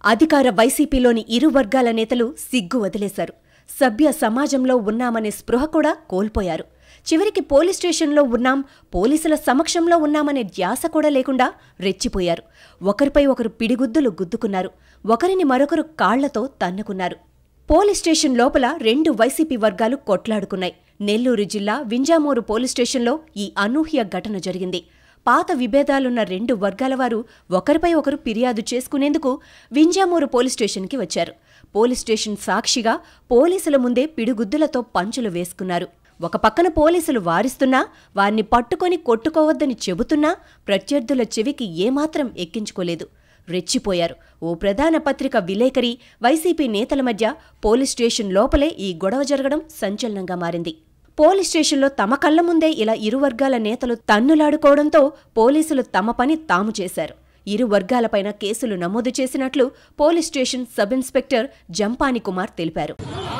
అధికార వైసీపీలోని ఇరు వర్గాల నేతలు సిగ్గు వదిలేశారు సభ్య సమాజంలో ఉన్నామనే స్పృహ కూడా కోల్పోయారు చివరికి పోలీస్ స్టేషన్లో ఉన్నాం పోలీసుల సమక్షంలో ఉన్నామనే ధ్యాస కూడా లేకుండా రెచ్చిపోయారు ఒకరిపై ఒకరు పిడిగుద్దులు గుద్దుకున్నారు ఒకరిని మరొకరు కాళ్లతో తన్నుకున్నారు పోలీస్ స్టేషన్ లోపల రెండు వైసీపీ వర్గాలు కొట్లాడుకున్నాయి నెల్లూరు జిల్లా వింజామూరు పోలీస్ స్టేషన్లో ఈ అనూహ్య ఘటన జరిగింది పాత విభేదాలున్న రెండు వర్గాల వారు ఒకరిపై ఒకరు ఫిర్యాదు చేసుకునేందుకు వింజామూరు పోలీస్ స్టేషన్కి వచ్చారు పోలీస్ స్టేషన్ సాక్షిగా పోలీసుల ముందే పిడుగుద్దులతో పంచులు వేసుకున్నారు ఒక పక్కన పోలీసులు వారిస్తున్నా వారిని పట్టుకొని కొట్టుకోవద్దని చెబుతున్నా ప్రత్యర్థుల చెవికి ఏమాత్రం ఎక్కించుకోలేదు రెచ్చిపోయారు ఓ ప్రధాన పత్రిక విలేకరి వైసీపీ నేతల మధ్య పోలీస్ స్టేషన్ లోపలే ఈ గొడవ జరగడం సంచలనంగా మారింది పోలీస్ స్టేషన్లో తమ కళ్ల ముందే ఇలా ఇరు వర్గాల నేతలు తన్నులాడుకోవడంతో పోలీసులు తమ పని తాము చేశారు ఇరు వర్గాలపైన కేసులు నమోదు చేసినట్లు police station sub inspector Jampani Kumar తెలిపారు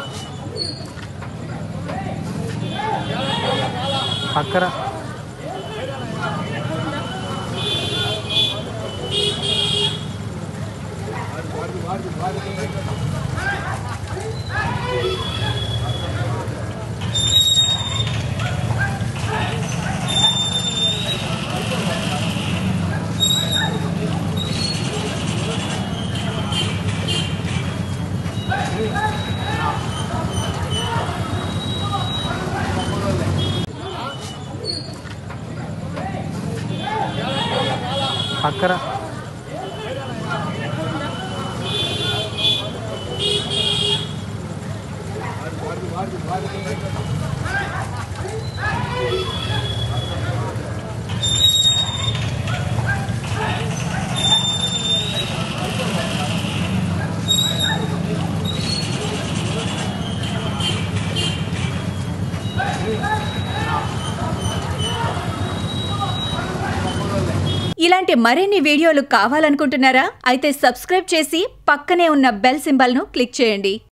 పక్కన పక్కన ఇలాంటి మరిన్ని వీడియోలు కావాలనుకుంటున్నారా అయితే సబ్స్క్రైబ్ చేసి పక్కనే ఉన్న బెల్ సింబల్ను క్లిక్ చేయండి